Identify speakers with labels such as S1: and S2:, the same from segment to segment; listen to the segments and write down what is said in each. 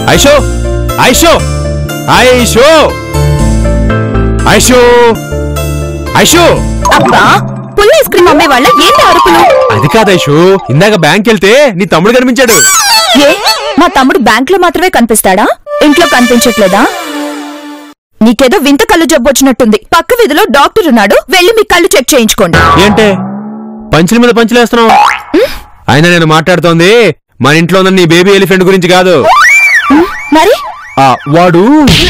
S1: IShow ఐషో ఐషో ఐషో ఐషో
S2: అబ్బా పుల్ల ఐస్ క్రీమ్ అమ్మే వాళ్ళ ఏంటి అరుపులు
S1: అది కాదు ఐషో ఇందాక బ్యాంక్ వెళ్తే నీ తమ్ముడు కనిపించాడు
S2: ఏ మా తమ్ముడు బ్యాంక్ లో మాత్రమే కనిపిస్తాడా ఇంట్లో కనిపించట్లేదా నీకేదో వింత కళ్ళు జబ్బు వచ్చినట్టుంది పక్క వీధిలో డాక్టర్ ఉన్నాడు వెళ్ళి మీ కళ్ళు చెక్ చేయించుకోండి
S1: ఏంటే పంచుల మీద పంచులు వేస్తున్నావు అయినా నేను మాట్లాడుతోంది మన ఇంట్లో ఉన్న నీ బేబీ ఎలిఫెంట్ గురించి కాదు
S2: మరి
S1: ఆ వాడు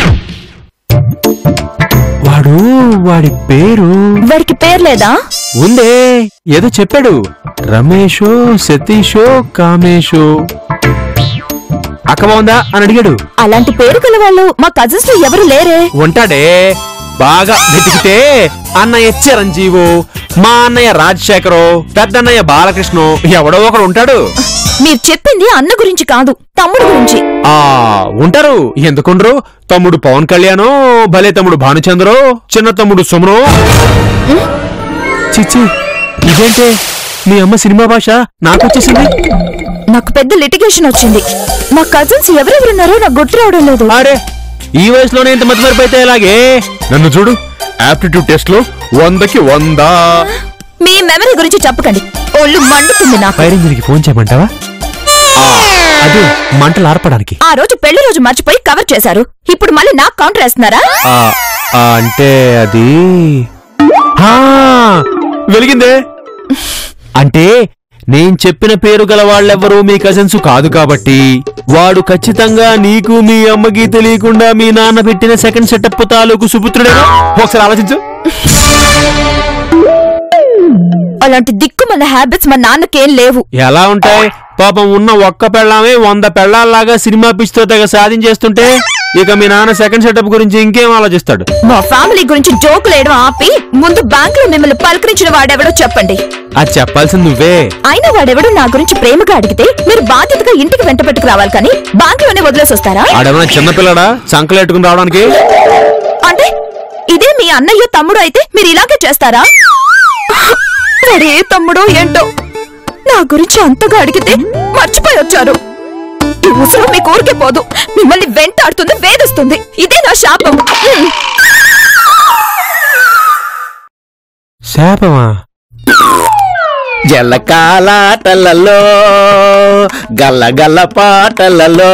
S1: వాడు వాడి పేరు
S2: వాడికి పేరు లేదా
S1: ఉందే ఏదో చెప్పాడు రమేషో సతీషో కామేషో అక్క బాగుందా అని అడిగాడు
S2: అలాంటి పేరు గల వాళ్ళు మా కజిన్స్ లో ఎవరు లేరే
S1: ఉంటాడే బాగా వెతికితే అన్నయ్య చిరంజీవు మా అన్నయ్య రాజశేఖరు పెద్దన్నయ్య బాలకృష్ణ ఎవడో ఒకడు ఉంటాడు
S2: మీరు చెప్పింది అన్న గురించి కాదు తమ్ముడు గురించి
S1: ఆ ఉంటారు ఎందుకుండ్రు తమ్ముడు పవన్ కళ్యాణ్ భలే తమ్ముడు భానుచంద్రు చిన్న తమ్ముడు సుమను చిచ్చి ఇదేంటే మీ అమ్మ సినిమా భాష నాకొచ్చేసింది
S2: నాకు పెద్ద లిటిగేషన్ వచ్చింది మా కజిన్స్ ఎవరెవరున్నారో నాకు గుర్తు రావడం లేదు
S1: అరే ఈ వయసులోనే ఇంత మతి మరిపోతే ఎలాగే నన్ను చూడు ఆప్టిట్యూడ్ టెస్ట్ లో వందకి వంద
S2: మీ మెమరీ గురించి చెప్పకండి ఒళ్ళు మండుతుంది నాకు
S1: ఫైర్ ఇంజిన్కి ఫోన్ చేయమంటావా ఆ, అదే మంటలు ఆర్పడానికి
S2: ఆ రోజు పెళ్లి రోజు మర్చిపోయి కవర్ చేశారు ఇప్పుడు మళ్ళీ నాకు కౌంటర్ వేస్తున్నారా
S1: ఆ, ఆ, అంటే అది ఆ, వెలిగిందే అంటే నేను చెప్పిన పేరు గల వాళ్ళెవ్వరూ మీ కజిన్స్ కాదు కాబట్టి వాడు ఖచ్చితంగా నీకు మీ అమ్మకి తెలియకుండా మీ నాన్న పెట్టిన సెకండ్ సెటప్ తాలూకు సుపుత్రుడేనా ఒకసారి ఆలోచించు
S2: అలాంటి దిక్కుమల్ల హ్యాబిట్స్ మా నాన్నకేం లేవు
S1: ఎలా ఉంటాయి పాపం ఉన్న ఒక్క పెళ్ళామే వంద పెళ్ళాల్లాగా సినిమా పిచ్చితో తెగ సాధించేస్తుంటే ఇక మీ నాన్న సెకండ్ సెటప్ గురించి ఇంకేం ఆలోచిస్తాడు
S2: మా ఫ్యామిలీ గురించి జోకులు వేయడం ఆపి ముందు బ్యాంక్ లో మిమ్మల్ని పలకరించిన వాడెవడో చెప్పండి
S1: అది చెప్పాల్సింది నువ్వే
S2: అయినా వాడెవడో నా గురించి ప్రేమగా అడిగితే మీరు బాధ్యతగా ఇంటికి వెంట పెట్టుకు రావాలి కానీ బ్యాంక్ లోనే వదిలేసి వస్తారా
S1: ఆడేమన్నా చిన్నపిల్లడా సంకలు ఎట్టుకుని రావడానికి
S2: అంటే ఇదే మీ అన్నయ్య తమ్ముడు అయితే మీరు ఇలాగే చేస్తారా వాడు ఏ తమ్ముడో ఏంటో నా గురించి అంతగా అడిగితే మర్చిపోయి వచ్చారు ఈ ముసలు మీ కోరికే పోదు మిమ్మల్ని వెంటాడుతుంది వేధిస్తుంది ఇదే నా శాపం హ్మ్.
S1: శాపమా
S3: జలకాలాటలలో గల్ల గల్ల పాటలలో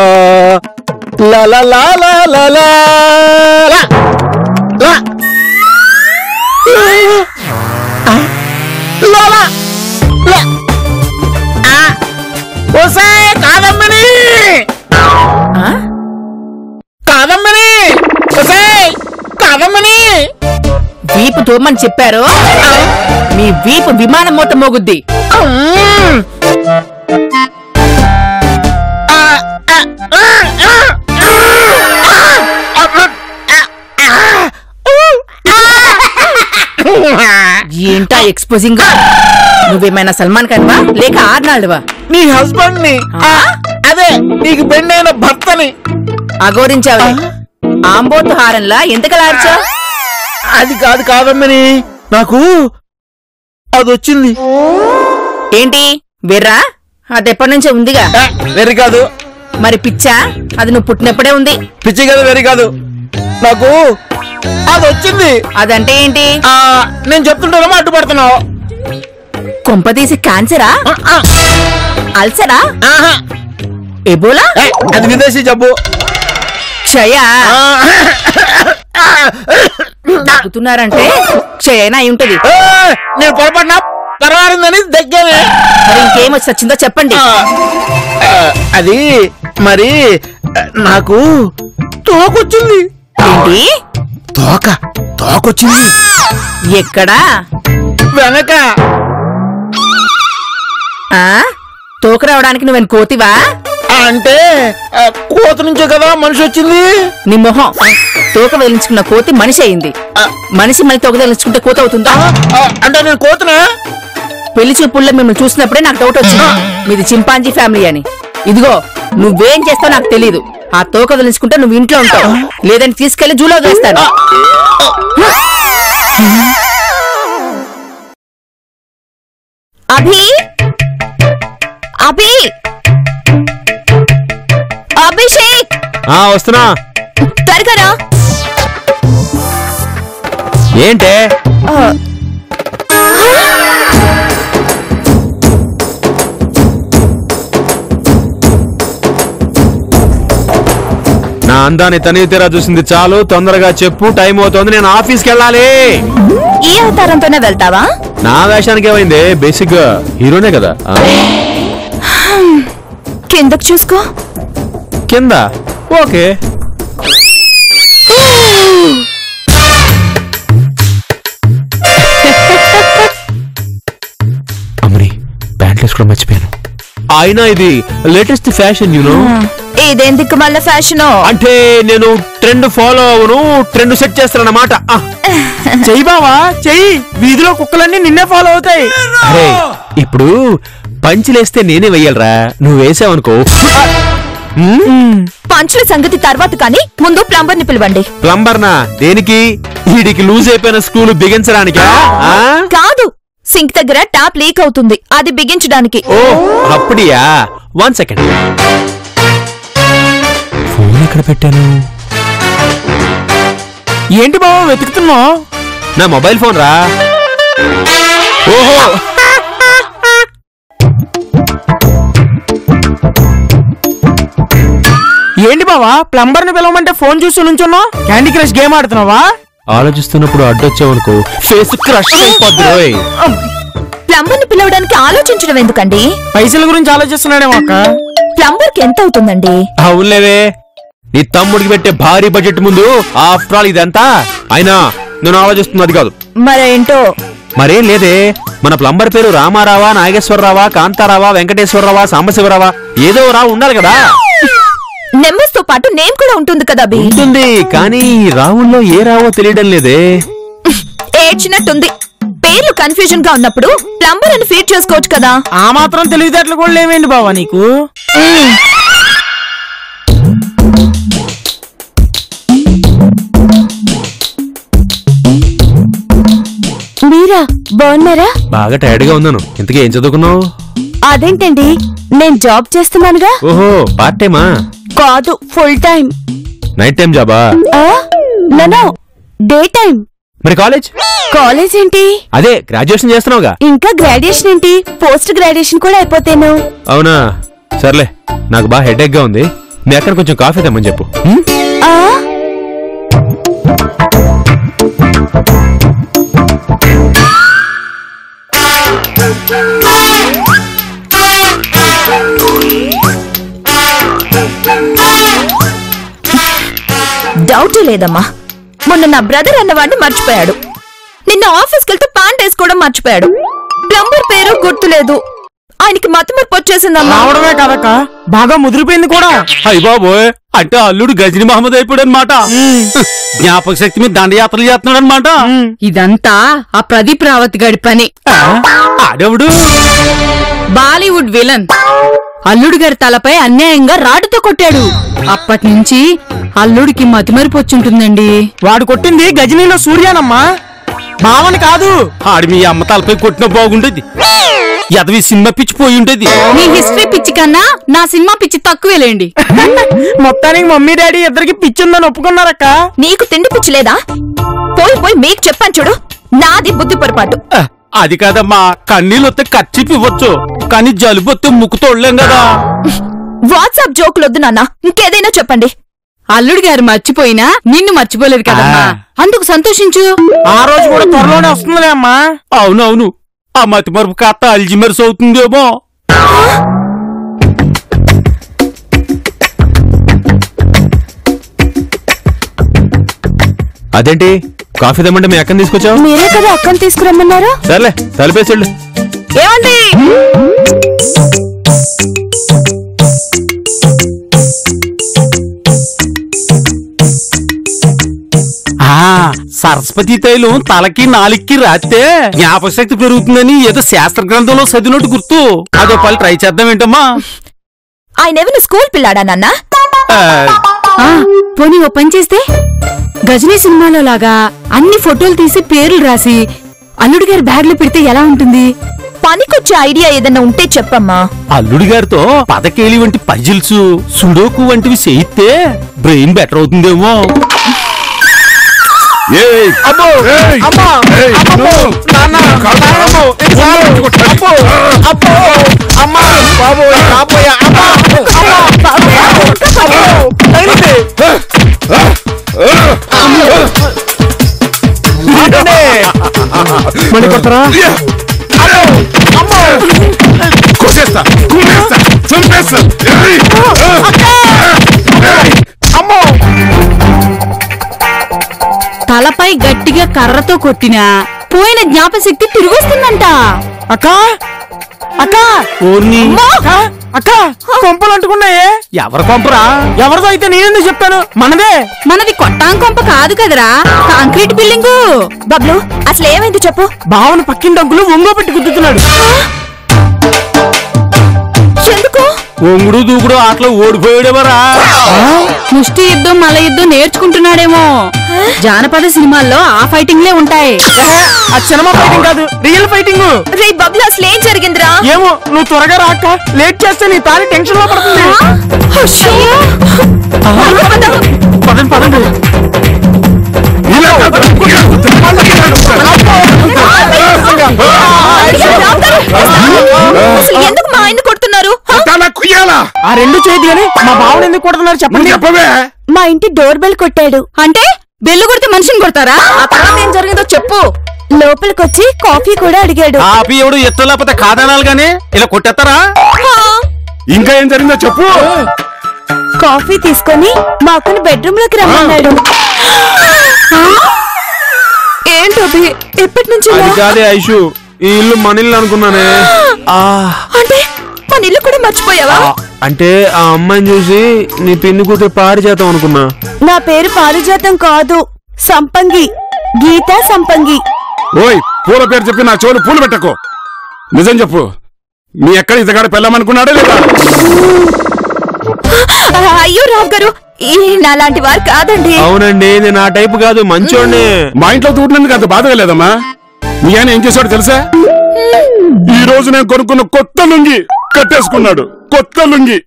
S3: లలలాలలలా. లా. లా. ఆ. లోలా. లా. ఆ. ఒసేయ్ కాదమ్మని కాదమ్మని ఒసేయ్ కాదమ్మని
S4: వీపు తోమని చెప్పారు మీ వీపు విమానం మూత మోగుద్ది
S3: మ్మ్. ఆ, ఆ, ఆ, ఆ, ఆ.
S4: ఏంటా ఎక్స్పోజింగ్ నువ్వేమైనా సల్మాన్ ఖాన్వా లేక ఆర్నాల్డ్వా
S3: నీ హస్బెండ్ ని ఆ, అదే నీకు పెళ్ళైన భర్తని
S4: అగోరించావులే ఆంబోతు హారంలా ఎంతకలార్చా
S3: అది కాదు కాదమ్మని నాకు అది వచ్చింది
S4: ఏంటి వెర్రా అది ఎప్పటి నుంచో ఉందిగా
S3: ఆ, వెర్రి కాదు
S4: మరి పిచ్చా అది నువ్వు పుట్టినప్పుడే ఉంది
S3: పిచ్చి కాదు వెర్రి కాదు నాకు అది వచ్చింది
S4: అదంటే ఏంటి
S3: ఆ, నేను చెప్తుంటానమ్మా అడ్డుపడుతున్నావు
S4: కొంపదీసి క్యాన్సరా
S3: ఆ, ఆ,
S4: అల్సరా
S3: ఆహా.
S4: ఎబోలా
S3: ఏ, అది విదేశీ జబ్బు
S4: క్షయ
S3: ఆ,
S4: నవ్వుతున్నారంటే క్షయనా అయి ఉంటది
S3: ఏ, నేను పొరపాటున పర్వారిందని దగ్గరే
S4: మరి ఇంకేమొచ్చి వచ్చిందో చెప్పండి
S3: ఆ, ఆ, అది మరి ఆ, నాకు తోకొచ్చింది
S4: ఏంటి
S3: తోక తోకొచ్చింది
S4: ఎక్కడా
S3: వెనక
S4: ఆ తోక రావడానికి నువ్వెన్ కోతివా
S3: అంటే ఆ, కోత నుంచే కదా మనిషి వచ్చింది
S4: నీ మొహం తోక వెలించుకున్న కోతి మనిషి అయింది మనిషి మళ్ళీ తోక వెలించుకుంటే కోత అవుతుందా
S3: ఆ, అంటే నేను కోతనా
S4: పెళ్లి చూపుల్లో మిమ్మల్ని చూసినప్పుడే నాకు డౌట్ వచ్చింది మీది చింపాంజీ ఫ్యామిలీ అని ఇదిగో నువ్వేం చేస్తావు నాకు తెలీదు ఆ తోక వదిలించుకుంటే నువ్వు ఇంట్లో ఉంటావు లేదని తీసుకెళ్లి జూలో వేస్తాను
S2: అభి అభి అభిషేక్
S1: ఆ వస్తున్నా
S2: త్వరగా రా
S1: ఏంటే
S2: ఆ,
S1: నా అందాన్ని తనివి తీరా చూసింది చాలు తొందరగా చెప్పు టైం అవుతోంది నేను ఆఫీస్కి వెళ్ళాలి
S2: ఈ అవతారంతోనే వెళ్తావా
S1: నా వేషానికి ఏమైంది బేసిక్ గా హీరోనే కదా ఆ,
S2: కిందకు చూసుకో
S1: కింద ఓకే అమ్మని ప్యాంట్ వేసుకోవడం మర్చిపోయాను అయినా ఇది లేటెస్ట్ ఫ్యాషన్ యూనో
S2: ఇదేం దిక్కు మళ్ళీ ఫ్యాషను
S1: అంటే నేను ట్రెండ్ ఫాలో అవను ట్రెండ్ సెట్ చేస్తానన్నమాట ఆ,
S3: చెయ్యి బావా చెయ్యి వీధిలో కుక్కలన్నీ నిన్నే ఫాలో అవుతాయి
S1: అరే ఇప్పుడు పంచిలేస్తే నేనే వెయ్యాలరా నువ్వు వేసావనుకో
S2: పంచుల సంగతి తర్వాత కానీ ముందు ప్లంబర్ ని పిలవండి
S1: ప్లంబర్ నా దేనికి వీడికి లూజ్ అయిపోయిన స్క్రూలు బిగించడానికా ఆ?
S2: కాదు సింక్ దగ్గర ట్యాప్ లీక్ అవుతుంది అది బిగించడానికి
S1: ఓ అప్పుడియా వన్ సెకండ్ ఫోన్ ఎక్కడ పెట్టాను
S3: ఏంటి బావా వెతుకుతున్నావు
S1: నా మొబైల్ ఫోన్ రా ఓహో
S3: ఏంటి బావా ప్లంబర్ ని పిలవమంటే ఫోన్ చూస్తూ నుంచున్నావు క్యాండీ క్రష్ గేమ్ ఆడుతున్నావా
S1: ఆలోచిస్తున్నప్పుడు అడ్డొచ్చావనుకో ఫేస్ క్రష్ అయిపోద్ది రోయ్.
S2: ప్లంబర్ ని పిలవడానికి ఆలోచించడం ఎందుకండి
S3: పైసల గురించి ఆలోచిస్తున్నాడేమో అక్క
S2: ప్లంబర్ కి ఎంత అవుతుందండి
S1: అవునులేవే నీ తమ్ముడికి పెట్టే భారీ బడ్జెట్ ముందు ఆఫ్టర్ ఆల్ ఇదంతా అయినా నేను ఆలోచిస్తున్నది కాదు
S2: మరేంటో
S1: మరేం లేదే మన ప్లంబర్ పేరు రామారావా నాగేశ్వరరావా కాంతారావా వెంకటేశ్వరరావా సాంబశివరావా ఏదో రా ఉండాలి కదా
S2: నెంబర్స్ తో పాటు నేమ్ కూడా ఉంటుంది కదా అభి
S1: ఉంటుంది కానీ ఈ రావుల్లో ఏ రావో తెలియడం లేదే
S2: ఏడ్చినట్టుంది పేర్లు కన్ఫ్యూజన్ గా ఉన్నప్పుడు ప్లంబర్ అని ఫీడ్ చేసుకోవచ్చు కదా
S3: ఆ మాత్రం తెలివితేటలు కూడా లేవేంటి బావా నీకు
S2: మీరా బాగున్నారా
S1: బాగా టైర్డ్ గా ఉన్నాను ఇంతకీ ఏం చదువుకున్నావు
S2: అదేంటండి నేను జాబ్ చేస్తున్నానుగా
S1: ఓహో పార్ట్ టైమా
S2: కాదు ఫుల్ టైం
S1: నైట్ టైం జాబా
S2: నో డే టైం
S1: మరి కాలేజ్
S2: కాలేజ్ ఏంటి
S1: అదే గ్రాడ్యుయేషన్ చేస్తున్నావుగా
S2: ఇంకా గ్రాడ్యుయేషన్ ఏంటి పోస్ట్ గ్రాడ్యుయేషన్ కూడా అయిపోతేను
S1: అవునా సర్లే నాకు బాగా హెడేక్ గా ఉంది మీ అక్కడ కొంచెం కాఫీ తెమ్మని చెప్పు హ్మ్?
S2: ఆ డౌట్ లేదమ్మా మొన్న నా బ్రదర్ అన్నవాడిని మర్చిపోయాడు నిన్న ఆఫీస్కి వెళ్తే ప్యాంట్ వేసుకోవడం మర్చిపోయాడు ప్లంబర్ పేరు గుర్తులేదు ఆయనకి మతమర్పు వచ్చేసిందమ్మా
S3: రావడమే కదక్క బాగా ముదిరిపోయింది కూడా
S1: అయ్య బాబోయ్ అంటే అల్లుడు గజని మహమ్మద్ అయిపోయాడు అనమాట జ్ఞాపక శక్తి మీద దండయాత్రలు చేస్తున్నాడు అనమాట
S4: ఇదంతా ఆ ప్రదీప్ రావత్ గడి పని
S1: ఆడెవడు
S4: బాలీవుడ్ విలన్ అల్లుడు గారి తలపై అన్యాయంగా రాడుతో కొట్టాడు అప్పటి నుంచి అల్లుడికి మతిమరిపి వచ్చుంటుందండి
S3: వాడు కొట్టింది గజనీలో సూర్యానమ్మా భావన కాదు
S1: ఆడి మీ అమ్మ తలపై కొట్టిన బాగుండేది ఎదవి సినిమా పిచ్చి పోయి ఉండేది
S4: మీ హిస్టరీ పిచ్చి కన్నా నా సినిమా పిచ్చి తక్కువేలేండి
S3: మొత్తానికి మమ్మీ డాడీ ఇద్దరికి పిచ్చిందని ఒప్పుకున్నారక్క
S2: నీకు తిండి పిచ్చిలేదా పోయి పోయి మీకు చెప్పాను చూడు నాది బుద్ధి పొరపాటు
S1: ఆ, అది కాదమ్మా కన్నీళ్ళు వస్తే ఖర్చు ఇవ్వచ్చు కానీ జలుబు వస్తే ముక్కు తోడలేం కదా
S2: వాట్సాప్ జోకులొద్దు నాన్న ఇంకేదైనా చెప్పండి
S4: అల్లుడు గారు మర్చిపోయినా నిన్ను మర్చిపోలేదు కదమ్మా
S1: ఆ.
S4: అందుకు సంతోషించు
S3: ఆ రోజు కూడా త్వరలోనే వస్తుందిలే అమ్మా
S1: అవునవును ఆ మతి మరుపు కాస్త అల్జిమర్స్ అవుతుందేమో అదేంటి కాఫీ తెమ్మంటే మీ అక్కని తీసుకొచ్చావు
S2: మీరే కదా అక్కని తీసుకురమ్మన్నారు
S1: సర్లే తలిపేసాడు
S2: ఏమండి
S1: ఆ సరస్వతి తైలం తలకి నాలిక్కి రాస్తే జ్ఞాపక శక్తి పెరుగుతుందని ఏదో శాస్త్ర గ్రంథంలో చదివినట్టు గుర్తు అదో పని ట్రై చేద్దాం ఏంటమ్మా
S2: ఆయన ఏమైనా స్కూల్ పిల్లాడా నాన్న
S1: ఆ,
S4: ఆ పోనీ ఓ పని చేస్తే గజనీ సినిమాలో లాగా అన్ని ఫోటోలు తీసి పేర్లు రాసి అల్లుడు గారి బ్యాగ్ లో పెడితే ఎలా ఉంటుంది
S2: పనికొచ్చే ఐడియా ఏదైనా ఉంటే చెప్పమ్మా
S1: అల్లుడి గారితో పదకేలి వంటి పజిల్స్ సుడోకు వంటివి చేయిస్తే బ్రెయిన్ బెటర్ అవుతుందేమో
S5: ఏయ్
S3: అబ్బో
S5: ఏయ్!
S3: అమ్మా
S5: ఏయ్,
S3: అమ్మో
S5: నువ్వు!
S3: నాన్న
S5: కాదు.
S3: నాన్నమ్మో, ఇది చాలు.
S5: ఉండు, కొట్టాలి.
S3: అబ్బో అబ్బో అమ్మా బాబోయ్ కాపోయా అమ్మా అమ్మా అబ్బో తగిలింది. ఆగండి.
S1: మళ్ళీ కొట్టరా
S3: అమ్మో
S5: కొట్టేస్తా కుమ్మేస్తా చంపేస్తా ఏయ్! ఏయ్!
S3: అమ్మో
S6: తలపై గట్టిగా కర్రతో కొట్టినా పోయిన జ్ఞాపశక్తి తిరిగొస్తుందంట
S3: అక్క అక్క
S1: ఓర్ని
S3: అక్క అక్క కొంపలు అంటుకున్నాయే
S1: ఎవరు పంపరా
S3: ఎవరిదో అయితే నేనెందుకు చెప్తాను మనదే
S6: మనది కొట్టాంకొంప కాదు కదరా కాంక్రీట్ బిల్డింగు
S2: బబ్లు అసలు ఏమైంది చెప్పు
S3: బావన పక్కింటి అంకులు ఒంగో పెట్టి గుద్దుతున్నాడు
S2: ఎందుకు
S1: ఒంగుడు దూకుడు ఆటలో ఓడిపోయాడేమరా
S6: ముష్టి యుద్ధం మల యుద్ధం నేర్చుకుంటున్నాడేమో జానపద సినిమాల్లో ఆ ఫైటింగ్లే ఉంటాయి
S3: ఆ సినిమా ఫైటింగ్ కాదు రియల్ ఫైటింగ్
S2: రే బబ్లు అసలు ఏం జరిగిందిరా
S3: ఏమో నువ్వు త్వరగా రాక లేట్ చేస్తే నీ తాలి టెన్షన్ లో పడుతుంది
S2: అయ్యో.
S1: పదండి పదండి
S5: ఇలా కాదురా, కొట్టేస్తా.
S2: అయ్యో, రామ్ గారు. అసలు ఎందుకు మా ఆయన కొడుతున్నారు హ?
S5: కొట్టాలా, కుయ్యాలా
S3: ఆ రెండు చేతి అని మా బావని ఎందుకు కొడుతున్నారు
S5: నువ్వు
S3: చెప్పండి
S5: చెప్పవే
S2: మా ఇంటి డోర్ బెల్ కొట్టాడు
S6: అంటే బెల్లు కొడితే మనిషిని కొడతారా
S2: ఆ తర్వాత ఏం జరిగిందో చెప్పు లోపలికొచ్చి కాఫీ కూడా అడిగాడు
S1: ఆపి ఎవడు ఎత్తు లేకపోతే కాదనాలి గానీ ఇలా కొట్టేస్తారా
S5: ఇంకా ఏం జరిగిందో చెప్పు
S2: కాఫీ తీసుకొని మా అక్కని బెడ్రూమ్ లోకి రమ్మన్నాడు ఏంటోబి ఎప్పటి నుంచి ఇలా?
S1: అది కాదే ఐషు ఈ ఇల్లు మన ఇల్లు అనుకున్నానే ఆ,
S2: అంటే మన ఇల్లు కూడా మర్చిపోయావా
S1: ఆ, అంటే ఆ అమ్మాయిని చూసి నీ పిన్ని కూతురు పాడి చేద్దాం అనుకున్నా
S2: నా పేరు పారిజాతం కాదు సంపంగి గీత సంపంగి
S5: ఓయ్ పూల పేరు చెప్పి నా చెవులు పూలు పెట్టకు నిజం చెప్పు మీ ఎక్కడ ఇతగాడు పెళ్ళమనుకున్నాడా లేదా
S2: ఆ, అయ్యో రావు గారు ఈ నాలాంటి వారు కాదండి
S1: అవునండి నేను ఆ టైపు కాదు మంచోడిని
S5: మా ఇంట్లో దూటినందుకు అంత బాధగా లేదమ్మా మీ ఆయన ఏం చేశాడు తెలుసా ఈ రోజు నేను కొనుక్కున్న కొత్త లుంగి కట్టేసుకున్నాడు కొత్త లుంగి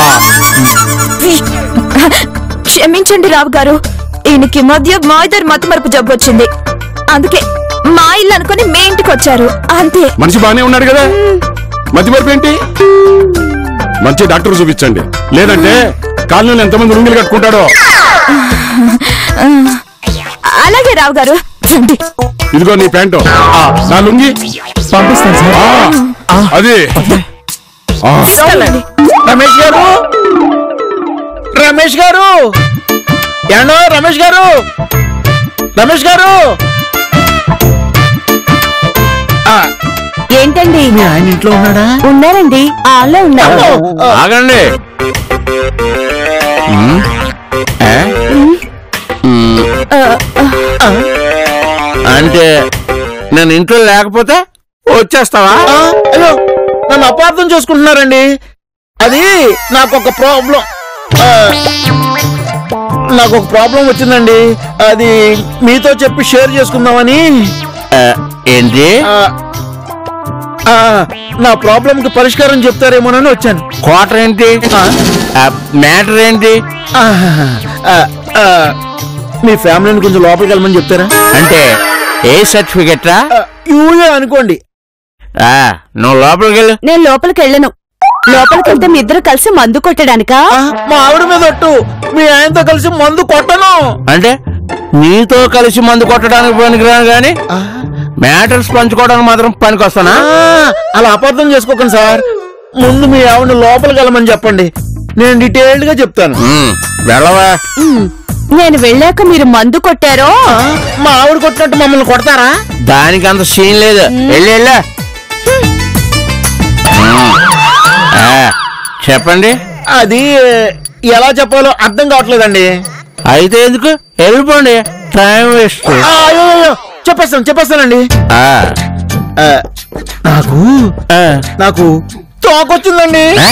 S2: క్షమించండి రావు గారు ఈయనకి ఈ మధ్య మా ఇద్దరు మత మరపు జబ్బు వచ్చింది అందుకే మా ఇల్లు అనుకుని మీ ఇంటికి వచ్చారు అంతే
S5: మనిషి బానే ఉన్నాడు కదా మధ్య మరపు ఏంటి మంచి డాక్టర్ చూపించండి లేదంటే కాలనీలో ఎంతమంది లుంగిలు కట్టుకుంటాడో
S2: అలాగే రావు గారు రండి.
S5: ఇదిగో నీ ప్యాంటు నా లుంగి
S3: పంపిస్తాను సార్
S5: ఆ, అది ఆ,
S2: రండి.
S3: రమేష్ గారు రమేష్ గారు ఏండో రమేష్ గారు రమేష్ గారు ఆ,
S2: ఏంటండి
S3: మీ ఆయన ఇంట్లో ఉన్నాడా
S2: ఉన్నారండి ఆళ్ళే ఉన్నారు
S1: ఆగండి అంటే నేను ఇంట్లో లేకపోతే వచ్చేస్తావా
S3: ఆ, అయ్యో నన్ను అపార్థం చేసుకుంటున్నారండి అది నాకు ఒక ప్రాబ్లం ఆ, నాకు ఒక ప్రాబ్లం వచ్చిందండి అది మీతో చెప్పి షేర్ చేసుకుందామని
S1: ఏంటి
S3: ఆ, ఆ, నా ప్రాబ్లం కి పరిష్కారం చెప్తారేమోనని వచ్చాను
S1: క్వార్టర్ ఏంటి మ్యాటర్ ఏంటి
S3: ఆ, ఆ, ఆ, మీ ఫ్యామిలీని కొంచెం లోపలికి వెళ్ళమని చెప్తారా
S1: అంటే ఏ సర్టిఫికెట్ రా
S3: ఆ, యూఏ అనుకోండి
S1: ఆ, నువ్వు లోపలికి వెళ్ళు
S2: నేను లోపలికి వెళ్ళను లోపలికి వెళ్తే మీ ఇద్దరు కలిసి మందు కొట్టడానికా
S3: ఆ, మా ఆవిడ మీద ఒట్టు మీ ఆయనతో కలిసి మందు కొట్టను
S1: అంటే నీతో కలిసి మందు కొట్టడానికి పనికిరాను గాని
S3: ఆ,
S1: మ్యాటర్స్ పంచుకోవడానికి మాత్రం పనికొస్తానా
S3: ఆ, అలా అపార్థం చేసుకోకండి సార్ ముందు మీ ఆవిడ లోపలికి వెళ్ళమని చెప్పండి నేను డీటెయిల్డ్ గా చెప్తాను
S1: ఉమ్, వెళ్ళవా
S2: నేను వెళ్ళాక మీరు మందు కొట్టారో
S3: ఆ, మా ఆవిడ కొట్టినట్టు మమ్మల్ని కొడతారా
S1: దానికి అంత సీన్ లేదు వెళ్ళి వెళ్ళా చెప్పండి
S3: అది ఎలా చెప్పాలో అర్థం కావట్లేదండి
S1: అయితే ఎందుకు వెళ్ళిపోండి టైం వేస్ట్
S3: ఆ, అయ్యో, అయ్యో, చెప్పేస్తాను చెప్పేస్తానండి
S1: ఆ,
S3: ఆ, నాకు
S1: ఆ,
S3: నాకు తోకొచ్చిందండి
S1: ఆ?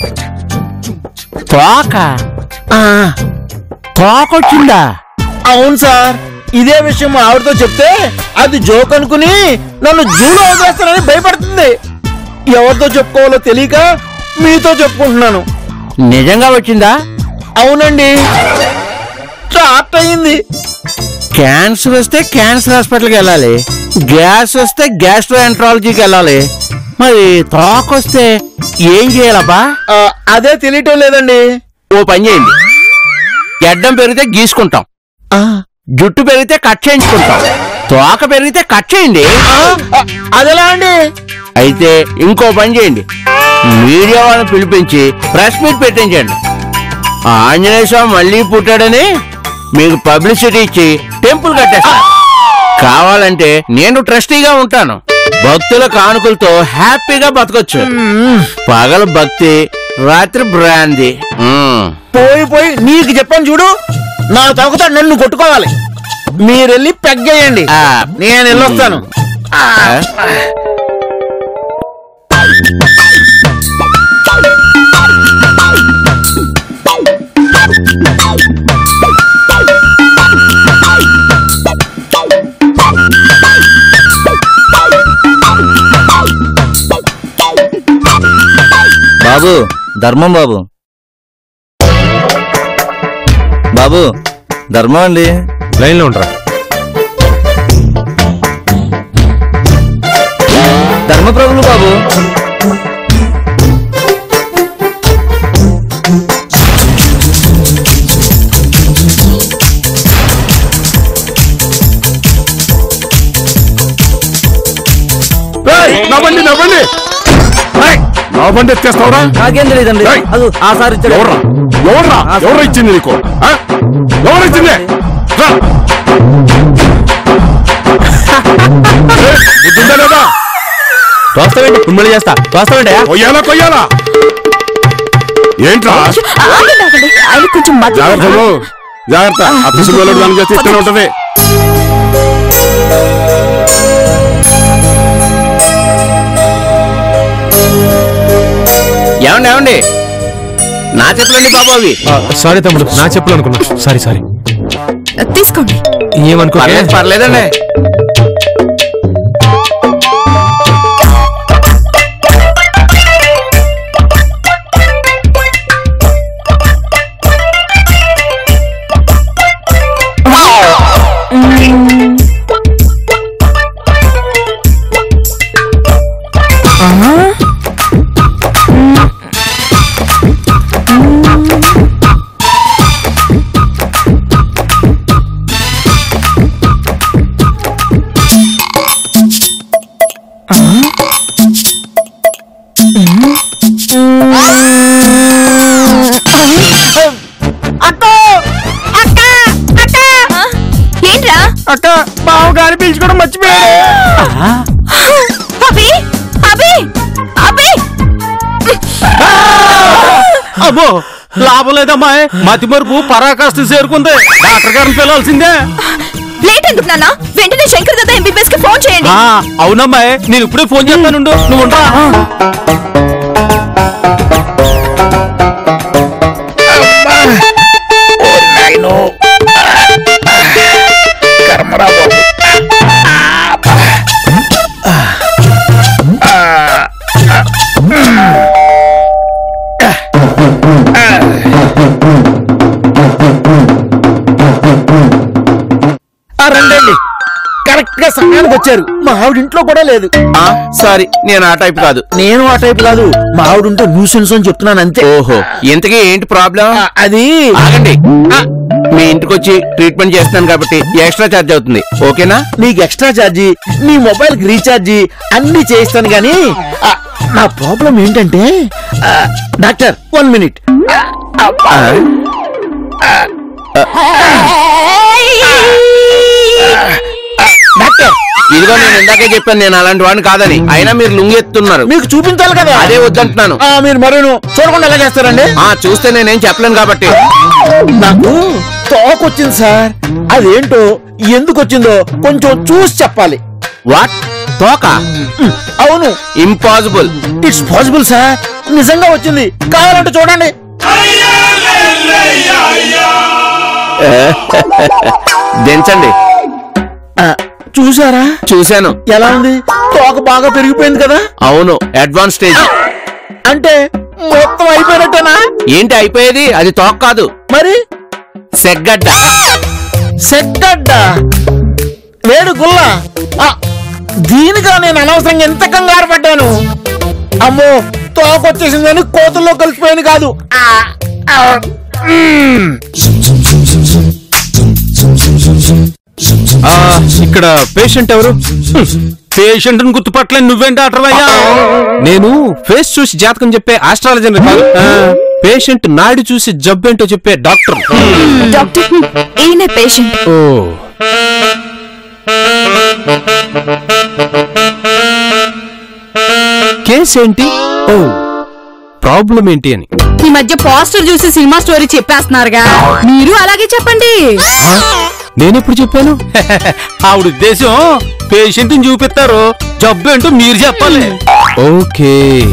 S1: తోక
S3: ఆ,
S1: తోకొచ్చిందా
S3: అవును సార్ ఇదే విషయం మా ఆవిడతో చెప్తే అది జోక్ అనుకుని నన్ను జూలో వదిలేస్తానని భయపడుతుంది ఎవరితో చెప్పుకోవాలో తెలియక మీతో చెప్పుకుంటున్నాను
S7: నిజంగా వచ్చిందా
S3: అవునండి స్టార్ట్ అయింది
S7: క్యాన్సర్ వస్తే క్యాన్సర్ హాస్పిటల్కి వెళ్ళాలి గ్యాస్ వస్తే గ్యాస్ట్రో ఎంట్రాలజీకి వెళ్ళాలి మరి తోక వస్తే ఏం చేయాలబ్బా
S3: ఆ, అదే తెలియటం లేదండి
S7: ఓ పని చేయండి గడ్డం పెరిగితే గీసుకుంటాం
S3: ఆ,
S7: జుట్టు పెరిగితే కట్ చేయించుకుంటాం తోక పెరిగితే కట్ చేయండి
S3: ఆ, ఆ, అదెలా అండి
S7: అయితే ఇంకో పని చేయండి మీడియా వాళ్ళని పిలిపించి ప్రెస్ మీట్ పెట్టించండి ఆంజనేయ స్వామి మళ్ళీ పుట్టాడని మీకు పబ్లిసిటీ ఇచ్చి టెంపుల్ కట్టేస్తా కావాలంటే నేను ట్రస్టీగా ఉంటాను భక్తుల కానుకలతో హ్యాపీగా బతకొచ్చు పగలు భక్తి రాత్రి బ్రాంది మ్మ్.
S3: పోయి పోయి నీకు చెప్పాను చూడు నా తొకతో నన్ను కొట్టుకోవాలి మీరెళ్ళి పెగ్గేయండి
S7: ఆ.
S3: నేను వెళ్ళొస్తాను
S7: ఆ?
S8: బాబు ధర్మం బాబు బాబు ధర్మం అండి
S1: లైన్లో ఉండరా
S8: ధర్మప్రభులు బాబు
S5: ఏయ్, నా బండి నా బండి ఏయ్, నా బండి ఎత్తేస్తావురా
S8: నాకేం తెలియదండి
S5: ఏయ్!
S8: అది ఆ సార్ ఇచ్చాడు
S5: ఎవర్రా ఎవర్రా
S8: ఆ,
S5: ఎవరు ఇచ్చింది నీకు ఆ? ఎవరు ఇచ్చింది రా. ఏయ్, బుద్ధుందా లేదా
S1: తోస్తావేంటి ఉమ్మడి చేస్తా తోస్తావేంటే
S5: కొయ్యాలా కొయ్యాలా ఏంట్రా
S2: ఆగండి ఆగండి ఆయన కొంచెం మధ్య
S5: జాగ్రత్త బాబు. జాగ్రత్త ఆ పిసులు వెళ్ళడం దానికి చేస్తే ఇస్తూనే ఉంటది
S7: ఏమండి ఏమండి నా చేతులండి బాబు అవి
S1: సారీ తమ్ముడు నా చెప్పులు అనుకున్నా సారీ సారీ
S2: తీసుకోండి
S1: ఏమనుకో
S7: పర్లేదు పర్లేదండి
S2: ఏంట్రా
S3: అక్క బావ గారి పిలుచుకోవడం మర్చిపోయాడు
S2: అభి అభి అభి
S1: అబ్బో లాభం లేదమ్మా మతి మరుపు పరాకాష్ఠ చేరుకుంది డాక్టర్ గారిని పిలవాల్సిందే
S2: లేట్ ఎందుకు నాన్న వెంటనే శంకర్ దత్త ఎంబీబీఎస్ కి ఫోన్ చేయండి
S1: ఆ, అవునమ్మా నేను ఇప్పుడే ఫోన్ చేస్తానుండు నువ్వు ఉండరా
S3: ఆ, రండండి కరెక్ట్ గా సమయానికి వచ్చారు మా ఆవిడ ఇంట్లో కూడా లేదు
S7: ఆ, సారీ నేను ఆ టైప్ కాదు
S3: నేను ఆ టైప్ కాదు మా ఆవిడ ఉంటే న్యూసెన్స్ అని చెప్తున్నాను అంతే
S7: ఓహో ఇంతకీ ఏంటి ప్రాబ్లం
S3: ఆ, అది
S7: ఆగండి మీ ఇంటికి వచ్చి ట్రీట్మెంట్ చేస్తున్నాను కాబట్టి ఎక్స్ట్రా ఛార్జ్ అవుతుంది ఓకేనా
S3: నీకు ఎక్స్ట్రా ఛార్జీ నీ మొబైల్ కి రీఛార్జీ అన్ని చేయిస్తాను గానీ ఆ, నా ప్రాబ్లం ఏంటంటే ఆ, డాక్టర్ వన్ మినిట్ డాక్టర్
S7: ఇదిగో నేను ఇందాకే చెప్పాను నేను అలాంటి వాడిని కాదని అయినా మీరు లుంగి ఎత్తున్నారు
S3: మీకు చూపించాలి కదా
S7: అదే వద్దంటున్నాను
S3: ఆ, మీరు మరేను చూడకుండా ఎలా చేస్తారండి
S7: ఆ చూస్తే నేనేం చెప్పలేను కాబట్టి
S3: నాకు తోక వచ్చింది సార్ అదేంటో ఎందుకు వచ్చిందో కొంచెం చూసి చెప్పాలి
S7: వాట్ తోక
S3: ఉమ్, అవును
S7: ఇంపాసిబుల్
S3: ఇట్స్ పాసిబుల్ సార్ నిజంగా వచ్చింది కావాలంటే చూడండి
S7: దించండి
S3: ఆ, చూసారా
S7: చూశాను
S3: ఎలా ఉంది తోక బాగా పెరిగిపోయింది కదా
S7: అవును అడ్వాన్స్ స్టేజ్
S3: అంటే మొత్తం అయిపోయినట్టేనా
S7: ఏంటి అయిపోయేది అది తోక కాదు
S3: మరి
S7: సెగ్గడ్డ
S3: సెగ్గడ్డ వేడు గుల్ల ఆ, దీనిగా నేను అనవసరంగా ఎంత కంగారు పడ్డాను అమ్మో తోక వచ్చేసిందని కోతుల్లో కలిసిపోయింది కాదు ఆ, ఆ, మ్మ్.
S1: ఆ, ఇక్కడ పేషెంట్ ఎవరు పేషెంట్ గుర్తుపట్టలేని నువ్వేం డాక్టర్ అయ్యా నేను ఫేస్ చూసి జాతకం చెప్పే ఆస్ట్రాలజర్ కాదు పేషెంట్ నాడి చూసి జబ్బేంటో చెప్పే డాక్టర్
S2: డాక్టర్ ఈయన పేషెంట్
S1: ఓ కేస్ ఏంటి ఓ ప్రాబ్లం ఏంటి అని
S6: ఈ మధ్య పోస్టర్ చూసి సినిమా స్టోరీ చెప్పేస్తున్నారుగా మీరు అలాగే చెప్పండి
S1: నేనెప్పుడు చెప్పాను ఆవిడ ఉద్దేశం పేషెంట్ చూపిస్తారు జబ్బు ఏంటో మీరు చెప్పాలి ఓకే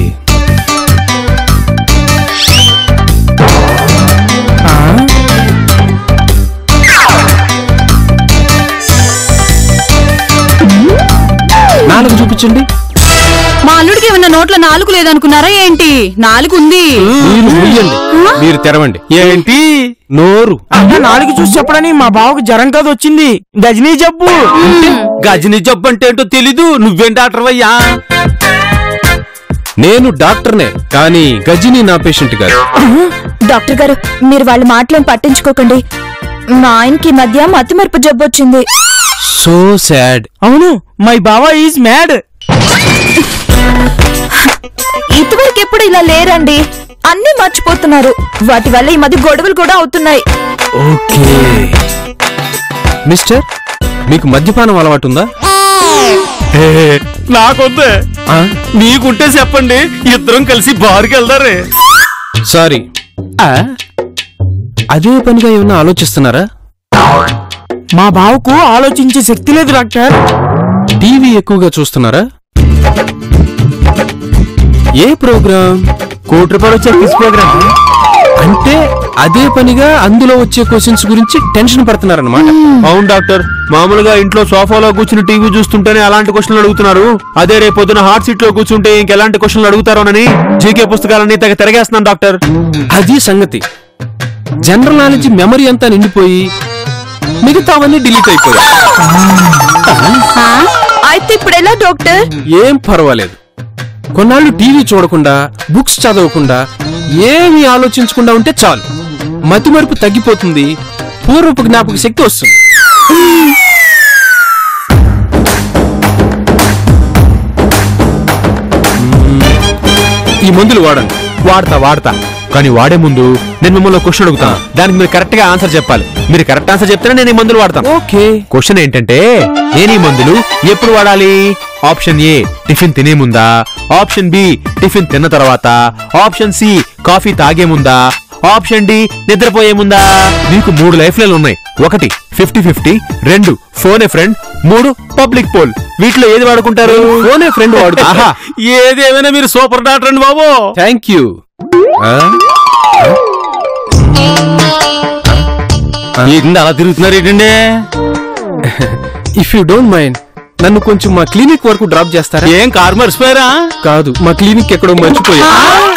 S1: నాలుగు చూపించండి
S6: మా అల్లుడికి ఏమన్నా నోట్లో నాలుగు లేదనుకున్నారా ఏంటి నాలుగు ఉంది
S1: మీరు మూయండి మీరు తెరవండి ఏంటి నోరు
S3: నాలుగు చూసి చెప్పడని మా బావకు జ్వరం కాదు వచ్చింది గజనీ జబ్బు
S1: గజని జబ్బు అంటే ఏంటో తెలీదు నువ్వేం డాక్టర్ అయ్యా నేను డాక్టర్నే కానీ గజిని నా పేషెంట్ కాదు
S2: డాక్టర్ గారు మీరు వాళ్ళ మాటలను పట్టించుకోకండి మా ఆయనకి ఈ మధ్య మతిమరుపు జబ్బు వచ్చింది
S1: సో సాడ్
S3: అవును మై బావా ఈజ్ మ్యాడ్
S2: ఇదివరకు ఎప్పుడు ఇలా లేరండి అన్ని మర్చిపోతున్నారు వాటి వల్ల ఈ మధ్య గొడవలు కూడా అవుతున్నాయి
S1: ఓకే మిస్టర్ మీకు మద్యపానం అలవాటు ఉందా
S5: నాకొద్దే
S1: ఆ?
S5: నీకుంటే చెప్పండి ఇద్దరం కలిసి బారుకి వెళ్దారే
S1: సారీ అదే పనిగా ఏమన్నా ఆలోచిస్తున్నారా
S3: మా బావకు ఆలోచించే శక్తి లేదు డాక్టర్
S1: టీవీ ఎక్కువగా చూస్తున్నారా ఏ ప్రోగ్రామ్
S3: కోటి రూపాయలు వచ్చే క్విజ్ ప్రోగ్రామ్
S1: అంటే అదే పనిగా అందులో వచ్చే క్వశ్చన్స్ గురించి టెన్షన్ పడుతున్నారన్నమాట అవును డాక్టర్ మామూలుగా ఇంట్లో సోఫాలో కూర్చుని టీవీ చూస్తుంటేనే అలాంటి క్వశ్చన్లు అడుగుతున్నారు అదే రేపు పొద్దున హాట్ సీట్ లో కూర్చుంటే ఇంకెలాంటి క్వశ్చన్లు అడుగుతారోనని జీకే పుస్తకాలన్నీ తెగ తిరగేస్తున్నాను డాక్టర్ అది సంగతి జనరల్ నాలెడ్జ్ మెమరీ అంతా నిండిపోయి మిగతావన్నీ డిలీట్ అయిపోయాయి
S2: అయితే ఇప్పుడు ఎలా డాక్టర్
S1: ఏం పర్వాలేదు కొన్నాళ్ళు టీవీ చూడకుండా బుక్స్ చదవకుండా ఏమీ ఆలోచించకుండా ఉంటే చాలు మతిమరుపు తగ్గిపోతుంది పూర్వపు జ్ఞాపక శక్తి వస్తుంది మ్మ్. ఈ మందులు వాడండి వాడతా వాడతా కానీ వాడే ముందు నేను మిమ్మల్ని క్వశ్చన్ అడుగుతా దానికి మీరు కరెక్ట్ గా ఆన్సర్ చెప్పాలి మీరు కరెక్ట్ ఆన్సర్ చెప్తేనే నేను ఈ మందులు వాడతాను ఓకే క్వశ్చన్ ఏంటంటే నేను ఈ మందులు ఎప్పుడు వాడాలి ఆప్షన్ ఏ టిఫిన్ తినే ముందా ఆప్షన్ బి టిఫిన్ తిన్న తర్వాత ఆప్షన్ సి కాఫీ తాగే ముందా ఆప్షన్ డి నిద్రపోయే ముందా మీకు మూడు లైఫ్ లైన్లు ఉన్నాయి ఒకటి ఫిఫ్టీ ఫిఫ్టీ రెండు ఫోన్ ఏ ఫ్రెండ్ మూడు పబ్లిక్ పోల్ వీటిలో ఏది వాడుకుంటారు ఫోన్ ఏ ఫ్రెండ్ వాడుతా
S5: ఏది ఏమైనా మీరు సూపర్ డాక్టర్ అండి బాబు
S1: థ్యాంక్ యూ
S5: ఏంటి అలా తిరుగుతున్నారు ఏంటండి
S1: ఇఫ్ యూ డోంట్ మైండ్ నన్ను కొంచెం మా క్లినిక్ వరకు డ్రాప్ చేస్తారా
S5: ఏం కారు మర్చిపోయారా
S1: కాదు మా క్లినిక్ ఎక్కడో మర్చిపోయా